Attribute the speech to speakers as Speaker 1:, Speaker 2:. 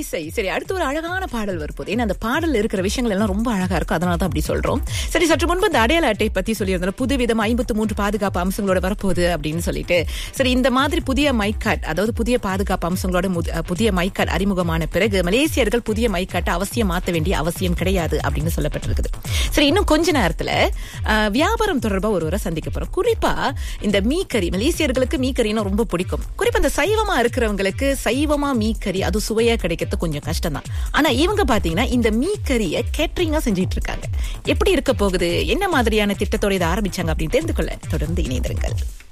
Speaker 1: இசை சரி அடுத்து ஒரு அழகான பாடல் வரப்போகுது ஏன்னா அந்த பாடல் இருக்கிற விஷயங்கள் எல்லாம் ரொம்ப அழகா இருக்கும் அதனால தான் அப்படி சொல்றோம் சரி சற்று முன்பு இந்த அடையாள அட்டை பத்தி சொல்லியிருந்தோம் புது விதம் ஐம்பத்து மூன்று பாதுகாப்பு அம்சங்களோட வரப்போகுது அப்படின்னு சொல்லிட்டு சரி இந்த மாதிரி புதிய மைக்காட் அதாவது புதிய பாதுகாப்பு அம்சங்களோட முத- புதிய மைக்காட் அறிமுகமான பிறகு மலேசியர்கள் புதிய மைக்காட்டை அவசியம் மாத்த வேண்டிய அவசியம் கிடையாது அப்படின்னு சொல்லப்பட்டிருக்குது சரி இன்னும் கொஞ்ச நேரத்துல அஹ், வியாபாரம் தொடர்பா ஒருவரை சந்திக்க போறோம் குறிப்பா இந்த மீக்கறி மலேசியர்களுக்கு மீக்கறினா ரொம்ப பிடிக்கும் குறிப்பா இந்த சைவமா இருக்கிறவங்களுக்கு சைவமா மீக்கறி அது சுவையா கிடைக்கிறது கொஞ்சம் கஷ்டம் தான் ஆனா இவங்க பாத்தீங்கன்னா இந்த மீக்கறியை கேட்டரிங்கா செஞ்சிட்டு இருக்காங்க எப்படி இருக்க போகுது என்ன மாதிரியான திட்டத்தோட இதை ஆரம்பிச்சாங்க அப்படின்னு தெரிந்து கொள்ள தொடர்ந்து இணைந்திருங்கள்